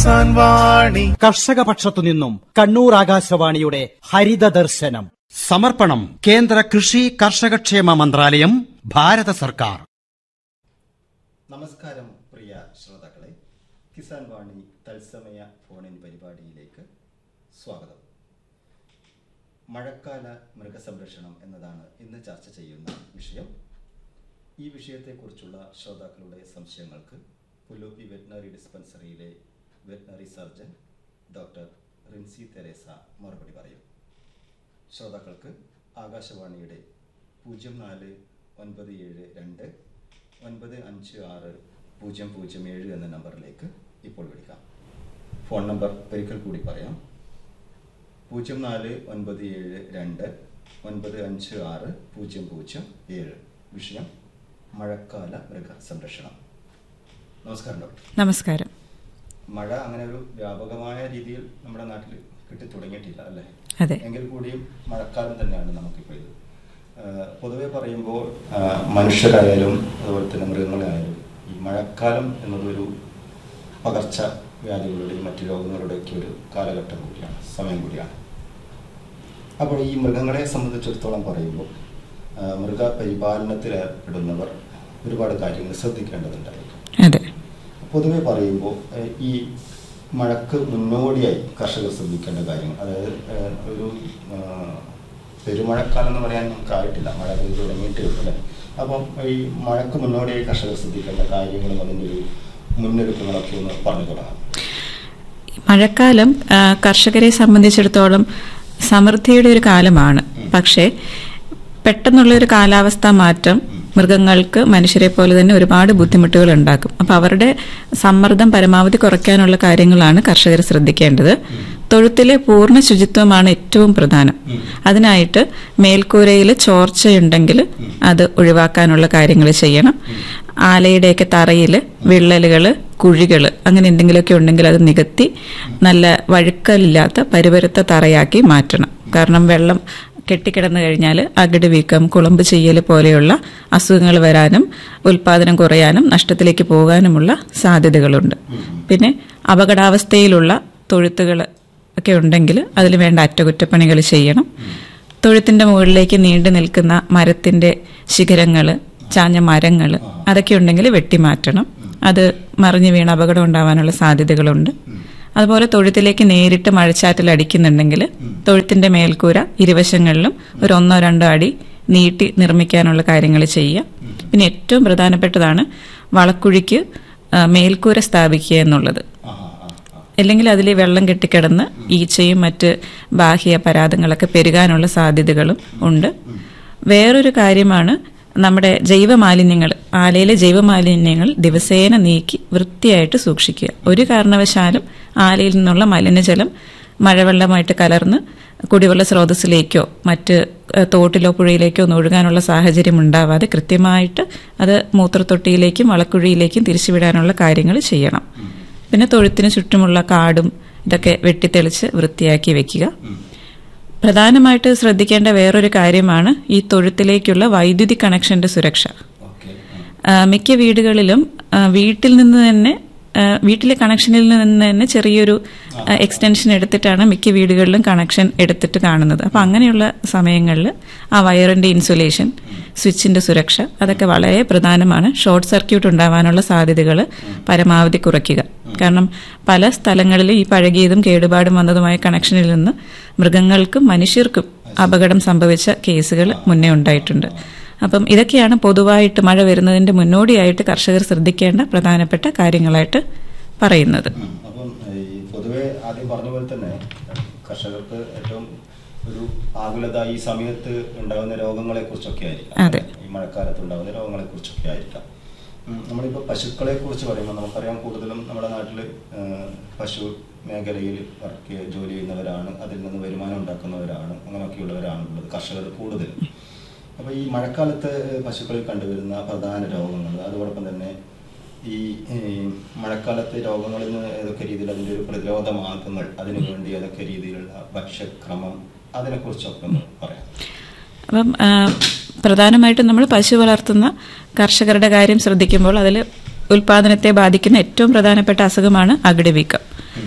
കിസാൻ വാണി കർഷക പക്ഷത്തു നിന്നും കണ്ണൂർ ആകാശവാണിയുടെ ഹരിത ദർശനം സമർപ്പണം കേന്ദ്ര കൃഷി കർഷകക്ഷേമ മന്ത്രാലയം ഭാരത സർക്കാർ നമസ്കാരം പ്രിയ ശ്രോതാക്കളെ കിസാൻ വാണി തത്സമയ ഫോണിൻ പരിപാടിയിലേക്ക് സ്വാഗതം മഴക്കാല മൃഗസംരക്ഷണം എന്നതാണ് ഇന്ന് ചർച്ച ചെയ്യുന്ന വിഷയം ഈ വിഷയത്തെക്കുറിച്ചുള്ള ശ്രോതാക്കളുടെ സംശയങ്ങൾക്ക് പുലോപ്പി വെറ്റിനറി ഡിസ്പെൻസറിയിലെ veterinary surgeon doctor Rincy Teresa മറുപടി പറയും ശ്രോതാക്കൾക്ക് ആകാശവാണിയുടെ പൂജ്യം നാല് ഒൻപത് ഏഴ് രണ്ട് ഒൻപത് അഞ്ച് ആറ് പൂജ്യം പൂജ്യം ഏഴ് എന്ന നമ്പറിലേക്ക് ഇപ്പോൾ വിളിക്കാം ഫോൺ നമ്പർ ഒരിക്കൽ കൂടി പറയാം പൂജ്യം നാല് ഒൻപത് ഏഴ് രണ്ട് ഒൻപത് അഞ്ച് ആറ് പൂജ്യം പൂജ്യം ഏഴ് വിഷയം മഴക്കാല മൃഗ സംരക്ഷണം നമസ്കാരം ഡോക്ടർ നമസ്കാരം മഴ അങ്ങനെ ഒരു വ്യാപകമായ രീതിയിൽ നമ്മുടെ നാട്ടിൽ കിട്ടി തുടങ്ങിയിട്ടില്ല അല്ലേ അതെ എങ്കിൽ കൂടിയും മഴക്കാലം തന്നെയാണ് നമുക്കിപ്പോൾ ഇത് ആഹ് പൊതുവെ പറയുമ്പോൾ ആഹ് മനുഷ്യരായാലും അതുപോലെ തന്നെ മൃഗങ്ങളായാലും ഈ മഴക്കാലം എന്നതൊരു പകർച്ച വ്യാധികളുടെയും മറ്റു രോഗങ്ങളുടെയൊക്കെ ഒരു കാലഘട്ടം കൂടിയാണ് സമയം കൂടിയാണ് അപ്പോൾ ഈ മൃഗങ്ങളെ സംബന്ധിച്ചിടത്തോളം പറയുമ്പോൾ ആഹ് മൃഗപരിപാലനത്തിൽ ഏർപ്പെടുന്നവർ ഒരുപാട് കാര്യങ്ങൾ ശ്രദ്ധിക്കേണ്ടതുണ്ടായിരിക്കും അതെ പൊതുവെ പറയുമ്പോൾ ഏഹ്, ഈ മഴക്ക് മുന്നോടിയായി കർഷകർ ശ്രദ്ധിക്കേണ്ട കാര്യങ്ങൾ അതായത് ഏഹ്, ഒരു ആഹ്, പെരുമഴക്കാലം എന്ന് പറയാൻ നമുക്കായിട്ടില്ല മഴ പെയ്ത് തുടങ്ങിയിട്ടേ ഉള്ളൂ അല്ലേ അപ്പം ഈ മഴക്ക് മുന്നോടിയായി കർഷകർ ശ്രദ്ധിക്കേണ്ട കാര്യങ്ങളും അതിൻ്റെ ഒരു മുന്നൊരുക്കങ്ങളൊക്കെ ഒന്ന് പറഞ്ഞു തുടങ്ങാം മഴക്കാലം ആ, കർഷകരെ സംബന്ധിച്ചിടത്തോളം സമൃദ്ധിയുടെ ഒരു കാലമാണ് പക്ഷേ പെട്ടെന്നുള്ള ഒരു കാലാവസ്ഥാ മാറ്റം മൃഗങ്ങൾക്ക് മനുഷ്യരെ പോലെ തന്നെ ഒരുപാട് ബുദ്ധിമുട്ടുകൾ ഉണ്ടാക്കും അപ്പൊ അവരുടെ സമ്മർദ്ദം പരമാവധി കുറയ്ക്കാനുള്ള കാര്യങ്ങളാണ് കർഷകർ ശ്രദ്ധിക്കേണ്ടത് തൊഴുത്തിലെ പൂർണ്ണ ശുചിത്വമാണ് ഏറ്റവും പ്രധാനം അതിനായിട്ട് മേൽക്കൂരയിൽ ചോർച്ചയുണ്ടെങ്കിൽ അത് ഒഴിവാക്കാനുള്ള കാര്യങ്ങൾ ചെയ്യണം ആലയുടെയൊക്കെ തറയിൽ വിള്ളലുകൾ കുഴികൾ അങ്ങനെ എന്തെങ്കിലുമൊക്കെ ഉണ്ടെങ്കിൽ അത് നികത്തി നല്ല വഴുക്കലില്ലാത്ത പരിപരുത്ത തറയാക്കി മാറ്റണം കാരണം വെള്ളം കെട്ടിക്കിടന്നു കഴിഞ്ഞാൽ അകിട് വീക്കം കുളമ്പ് ചെയ്യൽ പോലെയുള്ള അസുഖങ്ങൾ വരാനും ഉൽപാദനം കുറയാനും നഷ്ടത്തിലേക്ക് പോകാനുമുള്ള സാധ്യതകളുണ്ട് പിന്നെ അപകടാവസ്ഥയിലുള്ള തൊഴുത്തുകൾ ഒക്കെ ഉണ്ടെങ്കിൽ അതിൽ വേണ്ട അറ്റകുറ്റപ്പണികൾ ചെയ്യണം തൊഴുത്തിന്റെ മുകളിലേക്ക് നീണ്ടു നിൽക്കുന്ന മരത്തിന്റെ ശിഖരങ്ങൾ ചാഞ്ഞ മരങ്ങൾ അതൊക്കെ ഉണ്ടെങ്കിൽ വെട്ടിമാറ്റണം അത് മറിഞ്ഞു വീണ് അപകടം ഉണ്ടാവാനുള്ള സാധ്യതകളുണ്ട് അതുപോലെ തൊഴുത്തിലേക്ക് നേരിട്ട് മഴച്ചാറ്റൽ അടിക്കുന്നുണ്ടെങ്കിൽ തൊഴുത്തിന്റെ മേൽക്കൂര ഇരുവശങ്ങളിലും ഒരു ഒന്നോ രണ്ടോ അടി നീട്ടി നിർമ്മിക്കാനുള്ള കാര്യങ്ങൾ ചെയ്യുക പിന്നെ ഏറ്റവും പ്രധാനപ്പെട്ടതാണ് വളക്കുഴിക്ക് ആ, മേൽക്കൂര സ്ഥാപിക്കുക എന്നുള്ളത് ആ ആ ആ അല്ലെങ്കിൽ അതിൽ വെള്ളം കെട്ടിക്കിടന്ന് ഈച്ചയും മറ്റ് ബാഹ്യ പരാതങ്ങളൊക്കെ പെരുകാനുള്ള സാധ്യതകളും ഉണ്ട് വേറൊരു കാര്യമാണ് നമ്മുടെ ജൈവ മാലിന്യങ്ങൾ ആലയിലെ ജൈവ മാലിന്യങ്ങൾ ദിവസേന നീക്കി വൃത്തിയായിട്ട് സൂക്ഷിക്കുക ഒരു കാരണവശാലും ആലയിൽ നിന്നുള്ള മലിനജലം മഴവെള്ളമായിട്ട് കലർന്ന് കുടിവെള്ള സ്രോതസ്സിലേക്കോ മറ്റ് ഏഹ്, തോട്ടിലോ പുഴയിലേക്കോ ഒന്നും ഒഴുകാനുള്ള സാഹചര്യം ഉണ്ടാവാതെ കൃത്യമായിട്ട് അത് മൂത്രത്തൊട്ടിയിലേക്കും വളക്കുഴിയിലേക്കും തിരിച്ചുവിടാനുള്ള കാര്യങ്ങൾ ചെയ്യണം പിന്നെ തൊഴുത്തിന് ചുറ്റുമുള്ള കാടും ഇതൊക്കെ വെട്ടിത്തെളിച്ച് വൃത്തിയാക്കി വെക്കുക പ്രധാനമായിട്ട് ശ്രദ്ധിക്കേണ്ട വേറൊരു കാര്യമാണ് ഈ തൊഴുത്തിലേക്കുള്ള വൈദ്യുതി കണക്ഷന്റെ സുരക്ഷ ഓക്കെ ആ, മിക്ക വീടുകളിലും ആ, വീട്ടിൽ നിന്ന് തന്നെ ആ, വീട്ടിലെ കണക്ഷനിൽ നിന്ന് തന്നെ ചെറിയൊരു ആ, എക്സ്റ്റൻഷൻ എടുത്തിട്ടാണ് മിക്ക വീടുകളിലും കണക്ഷൻ എടുത്തിട്ട് കാണുന്നത് അപ്പൊ അങ്ങനെയുള്ള സമയങ്ങളിൽ ആ വയറിന്റെ ഇൻസുലേഷൻ സ്വിച്ചിന്റെ സുരക്ഷ അതൊക്കെ വളരെ പ്രധാനമാണ് ഷോർട്ട് സർക്യൂട്ട് ഉണ്ടാവാനുള്ള സാധ്യതകൾ പരമാവധി കുറയ്ക്കുക കാരണം പല സ്ഥലങ്ങളിൽ ഈ പഴകിയതും കേടുപാടും വന്നതുമായ കണക്ഷനിൽ നിന്ന് മൃഗങ്ങൾക്കും മനുഷ്യർക്കും അപകടം സംഭവിച്ച കേസുകൾ മുന്നേ ഉണ്ടായിട്ടുണ്ട് അപ്പം ഇതൊക്കെയാണ് പൊതുവായിട്ട് മഴ വരുന്നതിന്റെ മുന്നോടിയായിട്ട് കർഷകർ ശ്രദ്ധിക്കേണ്ട പ്രധാനപ്പെട്ട കാര്യങ്ങളായിട്ട് പറയുന്നത് ഉം. അപ്പം ഈ പൊതുവെ ആദ്യം പറഞ്ഞ പോലെ തന്നെ കർഷകർക്ക് ഏറ്റവും ഒരു ആകുലത ഈ സമയത്ത് ഉണ്ടാകുന്ന രോഗങ്ങളെ കുറിച്ചൊക്കെ ആയിരിക്കാം അതെ. ഈ മഴക്കാലത്ത് ഉണ്ടാകുന്ന രോഗങ്ങളെ കുറിച്ചൊക്കെ ആയിരിക്കാം ഉം. നമ്മളിപ്പോൾ പശുക്കളെ കുറിച്ച് പറയുമ്പോൾ നമുക്കറിയാം കൂടുതലും നമ്മുടെ നാട്ടിൽ പശു മേഖലയിൽ വർക്ക് ചെയ്യ- ജോലി ചെയ്യുന്നവരാണ് അതിൽ നിന്ന് വരുമാനം ഉണ്ടാക്കുന്നവരാണ് അങ്ങനെയൊക്കെയുള്ളവരാണ് ഉള്ളത് കർഷകർ കൂടുതലും അപ്പോൾ ഈ മഴക്കാലത്ത് പശുക്കളിൽ കണ്ടുവരുന്ന പ്രധാന രോഗങ്ങൾ അതോടൊപ്പം തന്നെ ഈ ഈ മഴക്കാലത്തെ രോഗങ്ങളിൽ നിന്ന് ഏതൊക്കെ രീതിയിൽ അതിൻ്റെ ഒരു പ്രതിരോധ മാർഗങ്ങൾ അതിനു വേണ്ടി ഏതൊക്കെ രീതിയിലുള്ള ഭക്ഷ്യക്രമം അതിനെക്കുറിച്ചൊക്കെ ഒന്ന് പറയാം അപ്പം ആ, പ്രധാനമായിട്ടും നമ്മൾ പശു വളർത്തുന്ന കർഷകരുടെ കാര്യം ശ്രദ്ധിക്കുമ്പോൾ അതിൽ ഉൽപാദനത്തെ ബാധിക്കുന്ന ഏറ്റവും പ്രധാനപ്പെട്ട അസുഖമാണ് അകിട് വീക്കം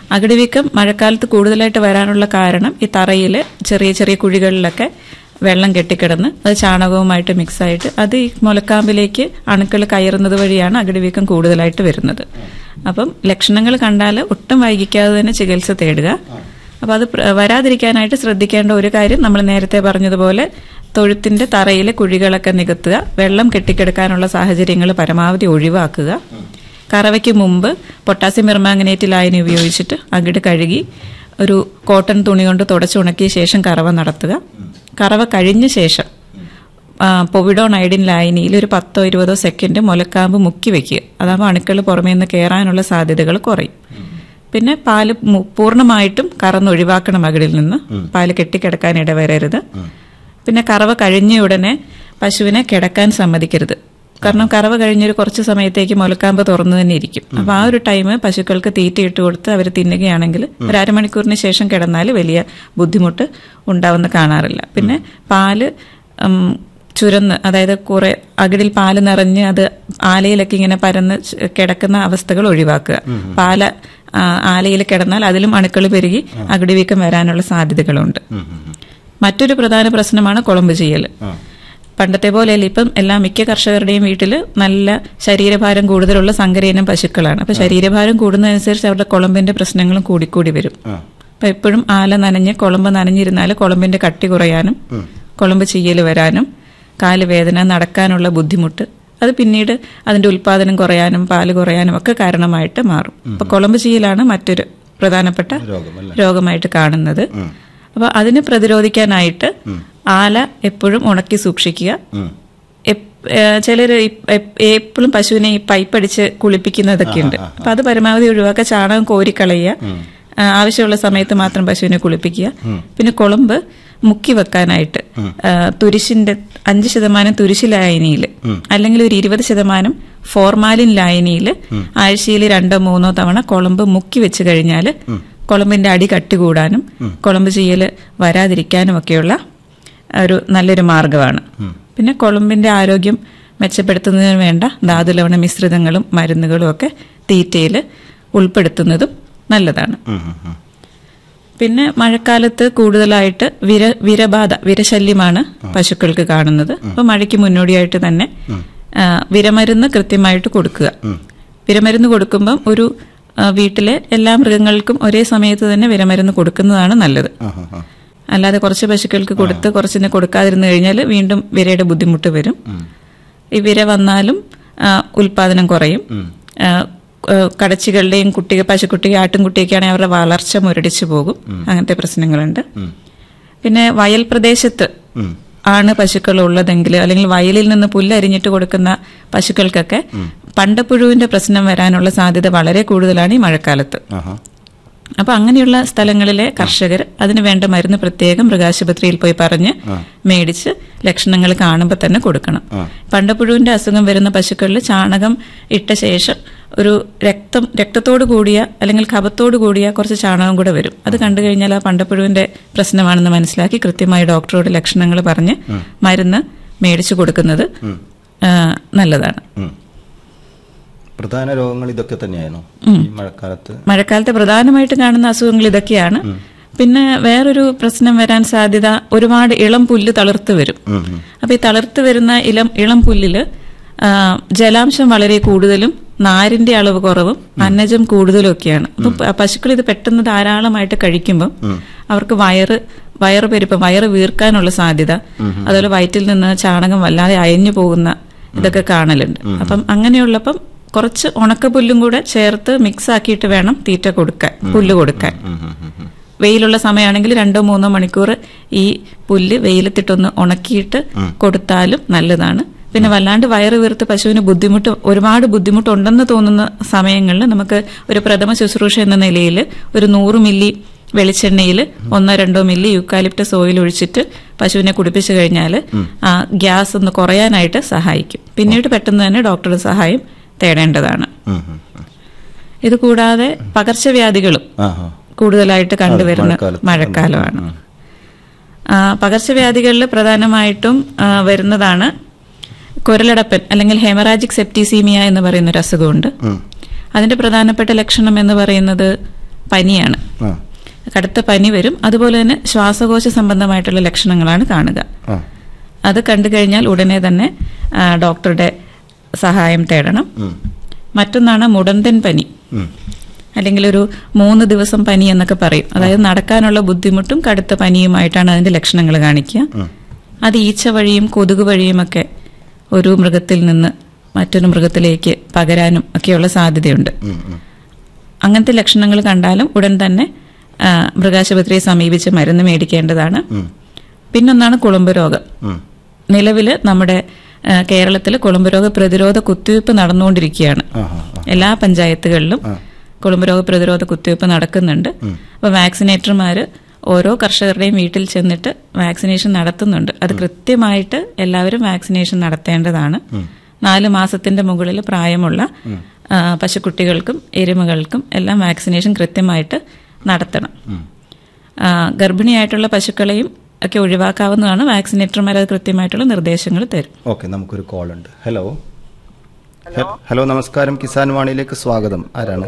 അകിടുവീക്കം മഴക്കാലത്ത് കൂടുതലായിട്ട് വരാനുള്ള കാരണം ഈ തറയിൽ ചെറിയ ചെറിയ കുഴികളിലൊക്കെ വെള്ളം കെട്ടിക്കിടന്ന് അത് ചാണകവുമായിട്ട് മിക്സായിട്ട് അത് ഈ മുലക്കാമ്പിലേക്ക് അണുക്കൾ കയറുന്നത് വഴിയാണ് അകിടുവീക്കം കൂടുതലായിട്ട് വരുന്നത് അപ്പം ലക്ഷണങ്ങൾ കണ്ടാൽ ഒട്ടും വൈകിക്കാതെ തന്നെ ചികിത്സ തേടുക അപ്പൊ അത് പ്ര- വരാതിരിക്കാനായിട്ട് ശ്രദ്ധിക്കേണ്ട ഒരു കാര്യം നമ്മൾ നേരത്തെ പറഞ്ഞതുപോലെ തൊഴുത്തിന്റെ തറയിലെ കുഴികളൊക്കെ നികത്തുക വെള്ളം കെട്ടിക്കിടക്കാനുള്ള സാഹചര്യങ്ങൾ പരമാവധി ഒഴിവാക്കുക കറവയ്ക്ക് മുമ്പ് പൊട്ടാസ്യം പെർമാംഗനേറ്റ് ലായനി ഉപയോഗിച്ചിട്ട് അകിട് കഴുകി ഒരു കോട്ടൺ തുണി കൊണ്ട് തുടച്ചുണക്കിയ ശേഷം കറവ നടത്തുക കറവ കഴിഞ്ഞ ശേഷം ആ, പൊവിഡോൺ അയഡിൻ ലായനിയിൽ ഒരു പത്തോ ഇരുപതോ സെക്കൻഡ് മുലക്കാമ്പ് മുക്കി വെക്കുക അതാകുമ്പോൾ അണുക്കൾ പുറമേ നിന്ന് കയറാനുള്ള സാധ്യതകൾ കുറയും പിന്നെ പാല് മു- പൂർണ്ണമായിട്ടും കറന്നൊഴിവാക്കണം അകിടിൽ നിന്ന് പാല് കെട്ടിക്കിടക്കാൻ ഇടവരരുത് പിന്നെ കറവ കഴിഞ്ഞ ഉടനെ പശുവിനെ കിടക്കാൻ സമ്മതിക്കരുത് കാരണം കറവ കഴിഞ്ഞൊരു കുറച്ച് സമയത്തേക്ക് മുലക്കാമ്പ് തുറന്നു തന്നെ ഇരിക്കും അപ്പൊ ആ ഒരു ടൈം പശുക്കൾക്ക് തീറ്റ ഇട്ട് കൊടുത്ത് അവർ തിന്നുകയാണെങ്കിൽ ഒരു അരമണിക്കൂറിന് ശേഷം കിടന്നാൽ വലിയ ബുദ്ധിമുട്ട് ഉണ്ടാവുന്ന കാണാറില്ല പിന്നെ പാല് ഉം, ചുരന്ന് അതായത് കുറെ അകിടിൽ പാല് നിറഞ്ഞ് അത് ആലയിലൊക്കെ ഇങ്ങനെ പരന്ന് ച് കിടക്കുന്ന അവസ്ഥകൾ ഒഴിവാക്കുക പാല ആ, ആലയിൽ കിടന്നാൽ അതിലും അണുക്കൾ പെരുകി അകിടി വീക്കം വരാനുള്ള സാധ്യതകളുണ്ട് മറ്റൊരു പ്രധാന പ്രശ്നമാണ് കുളമ്പ് ചെയ്യൽ പണ്ടത്തെ പോലെയല്ല ഇപ്പം എല്ലാ മിക്ക കർഷകരുടെയും വീട്ടിൽ നല്ല ശരീരഭാരം കൂടുതലുള്ള സങ്കരയിനം പശുക്കളാണ് അപ്പൊ ശരീരഭാരം കൂടുന്നതനുസരിച്ച് അവരുടെ കുളമ്പിന്റെ പ്രശ്നങ്ങളും കൂടിക്കൂടി വരും അപ്പൊ എപ്പോഴും ആല നനഞ്ഞ് കുളമ്പ് നനഞ്ഞിരുന്നാൽ കുളമ്പിന്റെ കട്ടി കുറയാനും കുളമ്പ് ചെയ്യൽ വരാനും കാല് വേദന നടക്കാനുള്ള ബുദ്ധിമുട്ട് അത് പിന്നീട് അതിന്റെ ഉൽപാദനം കുറയാനും പാല് കുറയാനും ഒക്കെ കാരണമായിട്ട് മാറും അപ്പൊ കുളമ്പ് ചെയ്യലാണ് മറ്റൊരു പ്രധാനപ്പെട്ട രോഗമായിട്ട് കാണുന്നത് അപ്പൊ അതിനെ പ്രതിരോധിക്കാനായിട്ട് ആല എപ്പോഴും ഉണക്കി സൂക്ഷിക്കുക ചിലർ എപ്പോഴും പശുവിനെ ഈ പൈപ്പ് അടിച്ച് കുളിപ്പിക്കുന്നതൊക്കെ ഉണ്ട് അപ്പൊ അത് പരമാവധി ഒഴിവാക്കുക ചാണകം കോരിക്കളയുക ആ, ആവശ്യമുള്ള സമയത്ത് മാത്രം പശുവിനെ കുളിപ്പിക്കുക പിന്നെ കുളമ്പ് മുക്കി വെക്കാനായിട്ട് ആ, തുരിശിന്റെ അഞ്ച് ശതമാനം തുരിശ് ലായനിയിൽ അല്ലെങ്കിൽ ഒരു ഇരുപത് ശതമാനം ഫോർമാലിൻ ലായനിയിൽ ആഴ്ചയിൽ രണ്ടോ മൂന്നോ തവണ കുളമ്പ് മുക്കി വെച്ച് കഴിഞ്ഞാൽ കുളമ്പിന്റെ അടി കട്ടികൂടാനും കുളമ്പ് ചെയ്യൽ വരാതിരിക്കാനും ഒക്കെയുള്ള ഒരു നല്ലൊരു മാർഗമാണ് പിന്നെ കുളമ്പിന്റെ ആരോഗ്യം മെച്ചപ്പെടുത്തുന്നതിന് വേണ്ട ധാതുലവണ മിശ്രിതങ്ങളും മരുന്നുകളും ഒക്കെ തീറ്റയിൽ ഉൾപ്പെടുത്തുന്നതും നല്ലതാണ് പിന്നെ മഴക്കാലത്ത് കൂടുതലായിട്ട് വിര വിരബാധ വിരശല്യമാണ് പശുക്കൾക്ക് കാണുന്നത് അപ്പൊ മഴയ്ക്ക് മുന്നോടിയായിട്ട് തന്നെ ആ, വിരമരുന്ന് കൃത്യമായിട്ട് കൊടുക്കുക വിരമരുന്ന് കൊടുക്കുമ്പം ഒരു ആ, വീട്ടിലെ എല്ലാ മൃഗങ്ങൾക്കും ഒരേ സമയത്ത് തന്നെ വിരമരുന്ന് കൊടുക്കുന്നതാണ് നല്ലത് അല്ലാതെ കുറച്ച് പശുക്കൾക്ക് കൊടുത്ത് കുറച്ചിന് കൊടുക്കാതിരുന്നു കഴിഞ്ഞാൽ വീണ്ടും വിരയുടെ ബുദ്ധിമുട്ട് വരും ഈ വിര വന്നാലും ആ, ഉൽപാദനം കുറയും ആ, ആ, കടച്ചികളുടെയും കുട്ടികൾ പശുക്കുട്ടി ആട്ടിൻകുട്ടിയൊക്കെ ആണെങ്കിൽ അവരുടെ വളർച്ച മുരടിച്ചു പോകും അങ്ങനത്തെ പ്രശ്നങ്ങളുണ്ട് പിന്നെ വയൽ പ്രദേശത്ത് ആണ് പശുക്കൾ ഉള്ളതെങ്കിൽ അല്ലെങ്കിൽ വയലിൽ നിന്ന് പുല്ലരിഞ്ഞിട്ട് കൊടുക്കുന്ന പശുക്കൾക്കൊക്കെ പണ്ടപ്പുഴുവിന്റെ പ്രശ്നം വരാനുള്ള സാധ്യത വളരെ കൂടുതലാണ് ഈ മഴക്കാലത്ത് അപ്പൊ അങ്ങനെയുള്ള സ്ഥലങ്ങളിലെ കർഷകർ അതിന് വേണ്ട മരുന്ന് പ്രത്യേകം മൃഗാശുപത്രിയിൽ പോയി പറഞ്ഞ് മേടിച്ച് ലക്ഷണങ്ങൾ കാണുമ്പോൾ തന്നെ കൊടുക്കണം പണ്ടപ്പുഴുവിന്റെ അസുഖം വരുന്ന പശുക്കളിൽ ചാണകം ഇട്ട ശേഷം ഒരു രക്തം രക്തത്തോട് കൂടിയ അല്ലെങ്കിൽ കഫത്തോട് കൂടിയ കുറച്ച് ചാണകം കൂടെ വരും അത് കണ്ടു കഴിഞ്ഞാൽ ആ പണ്ടപ്പുഴുവിന്റെ പ്രശ്നമാണെന്ന് മനസ്സിലാക്കി കൃത്യമായി ഡോക്ടറോട് ലക്ഷണങ്ങൾ പറഞ്ഞ് മരുന്ന് മേടിച്ചു കൊടുക്കുന്നത് ആ, നല്ലതാണ് പ്രധാന രോഗങ്ങൾ ഇതൊക്കെ തന്നെയായിരുന്നു ഈ മഴക്കാലത്ത് മഴക്കാലത്ത് പ്രധാനമായിട്ട് കാണുന്ന അസുഖങ്ങൾ ഇതൊക്കെയാണ് പിന്നെ വേറൊരു പ്രശ്നം വരാൻ സാധ്യത ഒരുപാട് ഇളം പുല്ല് തളിർത്ത് വരും അപ്പൊ ഈ തളിർത്ത് വരുന്ന ഇളം ഇളം പുല്ലില് ആ, ജലാംശം വളരെ കൂടുതലും നാരിന്റെ അളവ് കുറവും അന്നജം കൂടുതലും ഒക്കെയാണ് അപ്പൊ പ- പശുക്കൾ ഇത് പെട്ടെന്ന് ധാരാളമായിട്ട് കഴിക്കുമ്പോൾ അവർക്ക് വയറ് വയറ് പെരുപ്പം വയറ് വീർക്കാനുള്ള സാധ്യത അതുപോലെ വയറ്റിൽ നിന്ന് ചാണകം വല്ലാതെ അയഞ്ഞു പോകുന്ന ഇതൊക്കെ കാണലുണ്ട് അപ്പം അങ്ങനെയുള്ളപ്പം കുറച്ച് ഉണക്കപ്പുല്ലും കൂടെ ചേർത്ത് മിക്സ് ആക്കിയിട്ട് വേണം തീറ്റ കൊടുക്കാൻ പുല്ല് കൊടുക്കാൻ വെയിലുള്ള സമയമാണെങ്കിൽ രണ്ടോ മൂന്നോ മണിക്കൂർ ഈ പുല്ല് വെയിലത്തിട്ടൊന്ന് ഉണക്കിയിട്ട് കൊടുത്താലും നല്ലതാണ് പിന്നെ വല്ലാണ്ട് വയറ് വീർത്ത് പശുവിന് ബുദ്ധിമുട്ട് ഒരുപാട് ബുദ്ധിമുട്ടുണ്ടെന്ന് തോന്നുന്ന സമയങ്ങളിൽ നമുക്ക് ഒരു പ്രഥമ ശുശ്രൂഷ എന്ന നിലയിൽ ഒരു നൂറ് മില്ലി വെളിച്ചെണ്ണയിൽ ഒന്നോ രണ്ടോ മില്ലി യൂക്കാലിപ്റ്റസ് ഓയിൽ ഒഴിച്ചിട്ട് പശുവിനെ കുടിപ്പിച്ചു കഴിഞ്ഞാൽ ആ ഗ്യാസ് ഒന്ന് കുറയാനായിട്ട് സഹായിക്കും പിന്നീട് പെട്ടെന്ന് തന്നെ ഡോക്ടറുടെ സഹായം തേടേണ്ടതാണ് ഉം, ഉം, ഉം. ഇത് കൂടാതെ പകർച്ചവ്യാധികളും ആഹാ. കൂടുതലായിട്ട് കണ്ടുവരുന്ന മഴക്കാലത്ത്. മഴക്കാലമാണ് ആ, പകർച്ചവ്യാധികളിൽ പ്രധാനമായിട്ടും ആ, വരുന്നതാണ് കുരലടപ്പൻ അല്ലെങ്കിൽ ഹെമറാജിക് സെപ്റ്റിസീമിയ എന്ന് പറയുന്ന ഒരു അസുഖമുണ്ട് അതിന്റെ പ്രധാനപ്പെട്ട ലക്ഷണം എന്ന് പറയുന്നത് പനിയാണ് ആ കടുത്ത പനി വരും അതുപോലെ തന്നെ ശ്വാസകോശ സംബന്ധമായിട്ടുള്ള ലക്ഷണങ്ങളാണ് കാണുക ആ അത് കണ്ടു കഴിഞ്ഞാൽ ഉടനെ തന്നെ ആ, ഡോക്ടറുടെ സഹായം തേടണം ഉം. മറ്റൊന്നാണ് മുടന്തൻ പനി ഉം. അല്ലെങ്കിൽ ഒരു മൂന്ന് ദിവസം പനി എന്നൊക്കെ പറയും അതായത് നടക്കാനുള്ള ബുദ്ധിമുട്ടും കടുത്ത പനിയുമായിട്ടാണ് അതിന്റെ ലക്ഷണങ്ങൾ കാണിക്കുക അത് ഈച്ച വഴിയും കൊതുക് വഴിയുമൊക്കെ ഒരു മൃഗത്തിൽ നിന്ന് മറ്റൊരു മൃഗത്തിലേക്ക് പകരാനും ഒക്കെയുള്ള സാധ്യതയുണ്ട് ഉം, ഉം. അങ്ങനത്തെ ലക്ഷണങ്ങൾ കണ്ടാലും ഉടൻ തന്നെ ആ, മൃഗാശുപത്രിയെ സമീപിച്ച് മരുന്ന് മേടിക്കേണ്ടതാണ് പിന്നൊന്നാണ് കുളമ്പ് രോഗം ഉം. നിലവിൽ നമ്മുടെ കേരളത്തിൽ കുളമ്പ് രോഗ പ്രതിരോധ കുത്തിവയ്പ്പ് നടന്നുകൊണ്ടിരിക്കുകയാണ് ആഹാ, ആ. എല്ലാ പഞ്ചായത്തുകളിലും കുളമ്പ് രോഗ പ്രതിരോധ കുത്തിവയ്പ്പ് നടക്കുന്നുണ്ട് അപ്പൊ വാക്സിനേറ്റർമാര് ഓരോ കർഷകരുടെയും വീട്ടിൽ ചെന്നിട്ട് വാക്സിനേഷൻ നടത്തുന്നുണ്ട് അത് കൃത്യമായിട്ട് എല്ലാവരും വാക്സിനേഷൻ നടത്തേണ്ടതാണ് നാല് മാസത്തിന്റെ മുകളിൽ പ്രായമുള്ള ആ, പശുക്കുട്ടികൾക്കും എരുമകൾക്കും എല്ലാം വാക്സിനേഷൻ കൃത്യമായിട്ട് നടത്തണം ആ, ഗർഭിണിയായിട്ടുള്ള പശുക്കളെയും ഒക്കെ ഒഴിവാക്കാവുന്നതാണ് വാക്സിനേറ്റർമാർ അത് കൃത്യമായിട്ടുള്ള നിർദ്ദേശങ്ങൾ തരും ഓക്കെ നമുക്കൊരു കോൾ ഉണ്ട് ഹലോ ഹെ- ഹലോ നമസ്കാരം കിസാൻ വാണിയിലേക്ക് സ്വാഗതം ആരാണ്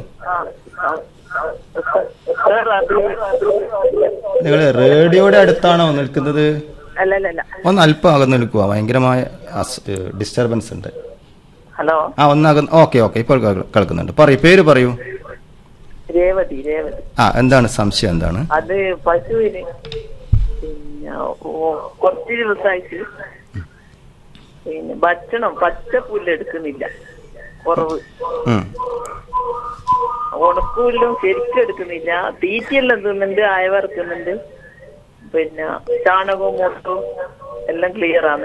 നിങ്ങൾ റേഡിയോയുടെ അടുത്താണോ നിൽക്കുന്നത് അല്ലല്ല ഒന്ന് അല്പം അകന്ന് നിൽക്കുക ഭയങ്കരമായ ഡിസ്റ്റർബൻസ് ഉണ്ട് ഹലോ ആ ഒന്ന് അകന്ന് ഓക്കെ ഓക്കെ ഇപ്പോൾ കേൾ- കേൾക്കുന്നുണ്ട് പറയൂ പേര് പറയൂ രേവതി രേവതി ആ എന്താണ് സംശയം എന്താണ് അത് പശുവിന് പിന്നെ ഓ- കുറച്ച് ദിവസമായിട്ട് പിന്നെ ഭക്ഷണം പച്ച പുല്ല് എടുക്കുന്നില്ല കുറവ് ഉം. ഉണക്കുപുല്ലും ശരിക്കും എടുക്കുന്നില്ല തീറ്റയെല്ലാം തിന്നുന്നുണ്ട് അയവറക്കുന്നുണ്ട് പിന്നെ ചാണകവും മുട്ടും എല്ലാം ക്ലിയർ ആണ്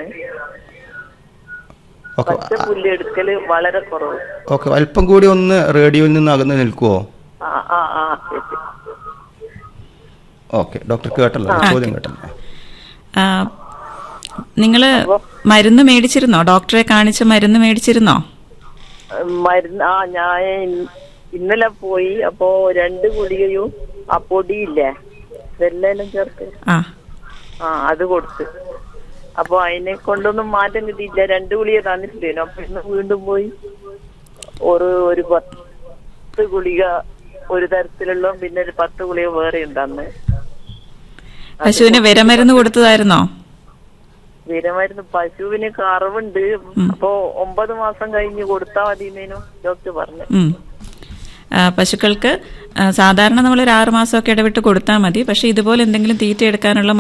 ഓക്കെ പച്ച പുല്ല് എടുക്കല് വളരെ കുറവ് ഓക്കെ അല്പം കൂടി ഒന്ന് റേഡിയോയിൽ നിന്ന് അകന്ന് നിൽക്കുവോ ആ ആ ആ ശരി ഓക്കെ ഡോക്ടർ കേട്ടല്ലോ ചോദ്യം കേട്ടല്ലോ ആ, നിങ്ങള് മരുന്ന് മേടിച്ചിരുന്നോ ഡോക്ടറെ കാണിച്ച് മരുന്ന് മേടിച്ചിരുന്നോ മരുന്ന് ആ ഞാൻ ഇൻ- ഇന്നലെ പോയി അപ്പോ രണ്ട് ഗുളികയും ആ പൊടിയില്ലേ വെല്ലേലും ചേർത്ത് ആ ആ അത് കൊടുത്ത് അപ്പൊ അതിനെ കൊണ്ടൊന്നും മാറ്റം കിട്ടിയില്ല രണ്ട് ഗുളിക തന്നിട്ടില്ലേനു അപ്പൊ ഇന്ന് വീണ്ടും പോയി ഒരു ഒരു പത്ത് ഗുളിക ഒരു തരത്തിലുള്ള പിന്നെ ഒരു പത്ത് ഗുളിക വേറെ ഉണ്ടെന്ന് പശുവിന് വിരമരുന്ന് കൊടുത്തതായിരുന്നോ വിരമരുന്ന് പശുവിന് കറവുണ്ട് അപ്പോ ഒമ്പത് മാസം കഴിഞ്ഞ് കൊടുത്താൽ മതിന്നേനു ഡോക്ടർ പറഞ്ഞു ഉം. ആ, പശുക്കൾക്ക് ആ, സാധാരണ നമ്മൾ ഒരു ആറ് മാസമൊക്കെ ഇടവിട്ട് കൊടുത്താൽ മതി പക്ഷെ ഇതുപോലെ എന്തെങ്കിലും തീറ്റ എടുക്കാനുള്ള